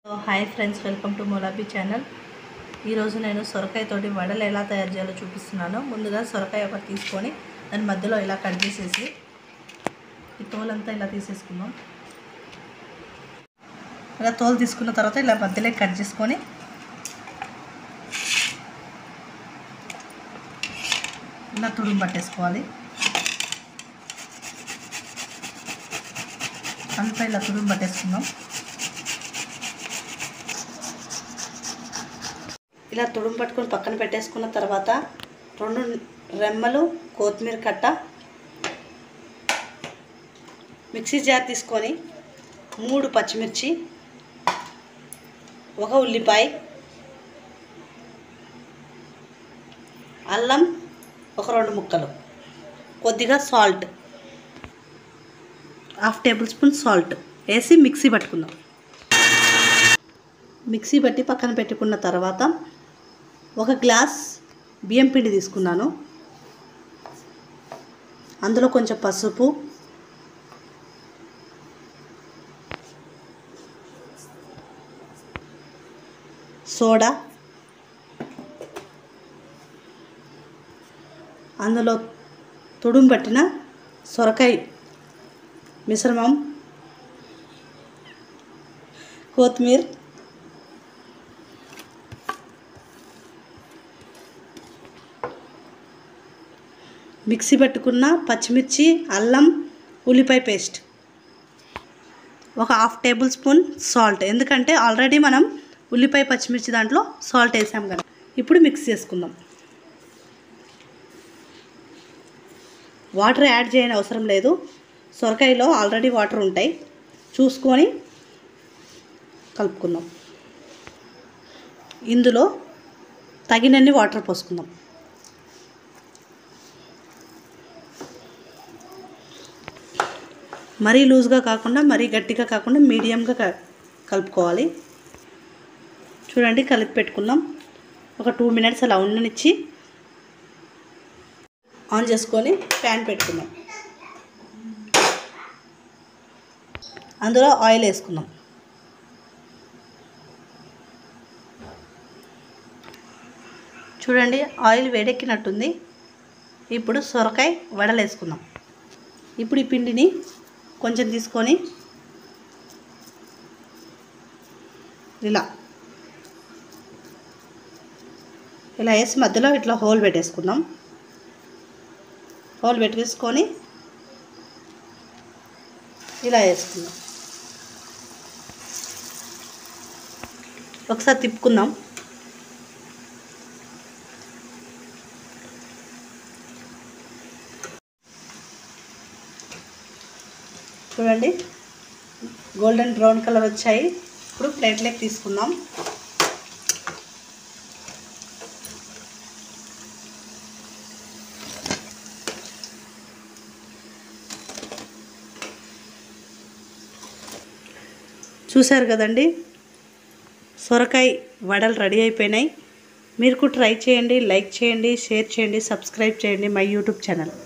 hi friends welcome to మొలాబీ channel ఈరోజు నేను సొరకాయతోటి వడలు ఎలా తయారు చేయాలో చూపిస్తున్నాను ముందుగా సొరకాయ ఒకటి తీసుకొని దాని మధ్యలో ఇలా కట్ చేసేసి ఈ తోలంతా ఇలా తీసేసుకుందాం ఇలా తోలు తీసుకున్న తర్వాత ఇలా మధ్యలో కట్ చేసుకొని ఇలా తుడుము పట్టేసుకోవాలి అంతా ఇలా తుడుము పట్టేసుకుందాం ఇలా తుడుము పట్టుకొని పక్కన పెట్టేసుకున్న తర్వాత రెండు రెమ్మలు కొత్తిమీర కట్ట మిక్సీ జార్ తీసుకొని మూడు పచ్చిమిర్చి ఒక ఉల్లిపాయ అల్లం ఒక రెండు ముక్కలు కొద్దిగా salt half tablespoon salt వేసి మిక్సీ పట్టుకుందాం మిక్సీ పట్టి పక్కన పెట్టుకున్న తర్వాత ఒక గ్లాస్ బియ్యం పిండి తీసుకున్నాను అందులో కొంచెం పసుపు సోడా అందులో తుడుము పట్టిన సొరకాయ మిశ్రమం కొత్తిమీర మిక్సీ పెట్టుకున్న పచ్చిమిర్చి అల్లం ఉల్లిపాయ పేస్ట్ ఒక హాఫ్ టేబుల్ స్పూన్ సాల్ట్ ఎందుకంటే ఆల్రెడీ మనం ఉల్లిపాయ పచ్చిమిర్చి దాంట్లో సాల్ట్ వేసాం కదా ఇప్పుడు మిక్స్ చేసుకుందాం వాటర్ యాడ్ చేయని అవసరం లేదు సొరకాయలో ఆల్రెడీ వాటర్ ఉంటాయి చూసుకొని కలుపుకుందాం ఇందులో తగినన్ని వాటర్ పోసుకుందాం మరీ లూజ్గా కాకుండా మరీ గట్టిగా కాకుండా మీడియంగా క- కలుపుకోవాలి చూడండి కలిపి పెట్టుకుందాం ఒక టూ మినిట్స్ అలా ఉండనిచ్చి ఆన్ చేసుకొని ప్యాన్ పెట్టుకుందాం అందులో ఆయిల్ వేసుకుందాం చూడండి ఆయిల్ వేడెక్కినట్టుంది ఇప్పుడు సొరకాయ వడలు వేసుకుందాం ఇప్పుడు ఈ పిండిని కొంచెం తీసుకొని ఇలా ఇలా వేసి మధ్యలో ఇట్లా హోల్ పెట్టేసుకుందాం హోల్ పెట్టేసుకొని ఇలా వేసుకుందాం ఒకసారి తిప్పుకుందాం చూడండి గోల్డెన్ బ్రౌన్ కలర్ వచ్చాయి ఇప్పుడు ప్లేట్లోకి తీసుకుందాం చూశారు కదండి సొరకాయ వడలు రెడీ అయిపోయినాయి మీరు కూడా ట్రై చేయండి లైక్ చేయండి షేర్ చేయండి సబ్స్క్రైబ్ చేయండి మై యూట్యూబ్ ఛానల్